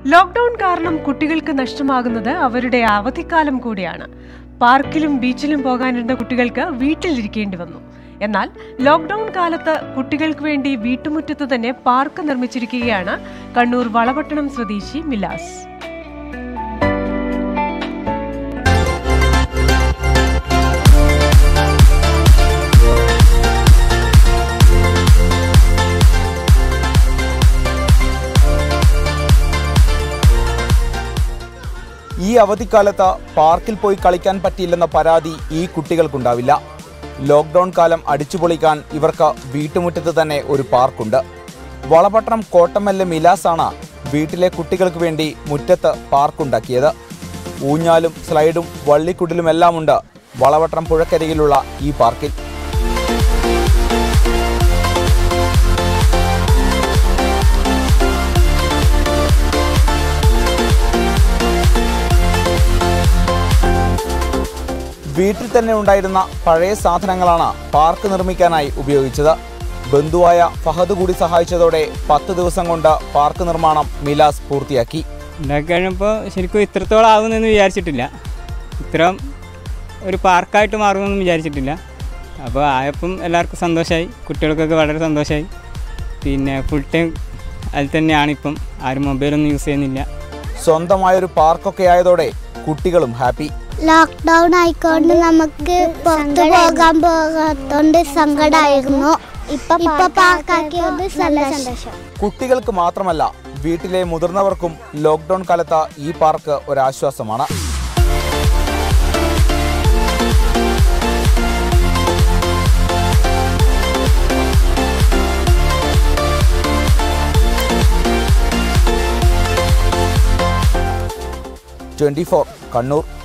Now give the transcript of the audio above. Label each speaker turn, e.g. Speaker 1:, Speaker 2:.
Speaker 1: lockdown കാരണം കുട്ടികൾക്ക് നഷ്ടമാകുന്നത് അവരുടെ അവധിക്കാലം കൂടിയാണ് പാർക്കിലും ബീച്ചിലും പോകാനിരുന്ന കുട്ടികൾക്ക് വീട്ടിലിരിക്കേണ്ടി വന്നു എന്നാൽ ലോക്ക്ഡൌൺ കാലത്ത് കുട്ടികൾക്ക് വേണ്ടി വീട്ടുമുറ്റത്ത് തന്നെ പാർക്ക് നിർമ്മിച്ചിരിക്കുകയാണ് കണ്ണൂർ വളപട്ടണം സ്വദേശി മിലാസ്
Speaker 2: ഈ അവധിക്കാലത്ത് പാർക്കിൽ പോയി കളിക്കാൻ പറ്റിയില്ലെന്ന പരാതി ഈ കുട്ടികൾക്കുണ്ടാവില്ല ലോക്ക്ഡൗൺ കാലം അടിച്ചുപൊളിക്കാൻ ഇവർക്ക് വീട്ടുമുറ്റത്ത് തന്നെ ഒരു പാർക്കുണ്ട് വളപട്ടണം കോട്ടമല്ല് മിലാസാണ് വീട്ടിലെ കുട്ടികൾക്ക് വേണ്ടി മുറ്റത്ത് പാർക്കുണ്ടാക്കിയത് ഊഞ്ഞാലും സ്ലൈഡും വള്ളിക്കുടിലുമെല്ലാമുണ്ട് വളപട്ടണം പുഴക്കരികിലുള്ള ഈ പാർക്കിൽ വീട്ടിൽ തന്നെ ഉണ്ടായിരുന്ന പഴയ സാധനങ്ങളാണ് പാർക്ക് നിർമ്മിക്കാനായി ഉപയോഗിച്ചത് ബന്ധുവായ ഫഹദ് കൂടി സഹായിച്ചതോടെ പത്ത് ദിവസം കൊണ്ട് പാർക്ക് നിർമ്മാണം മിലാസ് പൂർത്തിയാക്കി
Speaker 3: ഉണ്ടാക്കി കഴിഞ്ഞപ്പോൾ ശരിക്കും ഇത്രത്തോളം ആകുമെന്ന് വിചാരിച്ചിട്ടില്ല ഇത്രയും ഒരു പാർക്കായിട്ട് മാറുമെന്ന് വിചാരിച്ചിട്ടില്ല അപ്പോൾ ആയപ്പം എല്ലാവർക്കും സന്തോഷമായി കുട്ടികൾക്കൊക്കെ വളരെ സന്തോഷമായി പിന്നെ ഫുൾ ടൈം അതിൽ തന്നെയാണ് ഇപ്പം ആരും മൊബൈലൊന്നും യൂസ് ചെയ്യുന്നില്ല
Speaker 2: സ്വന്തമായൊരു പാർക്കൊക്കെ ആയതോടെ കുട്ടികളും ഹാപ്പി
Speaker 4: ലോക്ക്ഡൗൺ ആയിക്കൊണ്ട് നമുക്ക് പുറത്തു പോകാൻ പോകാത്തോണ്ട് സങ്കടമായിരുന്നു ഇപ്പൊ പാർക്കാക്കിയത് നല്ല സന്തോഷം
Speaker 2: കുട്ടികൾക്ക് മാത്രമല്ല വീട്ടിലെ മുതിർന്നവർക്കും ലോക്ക്ഡൗൺ കാലത്ത് ഈ പാർക്ക് ഒരാശ്വാസമാണ് ട്വന്റി ഫോർ കണ്ണൂർ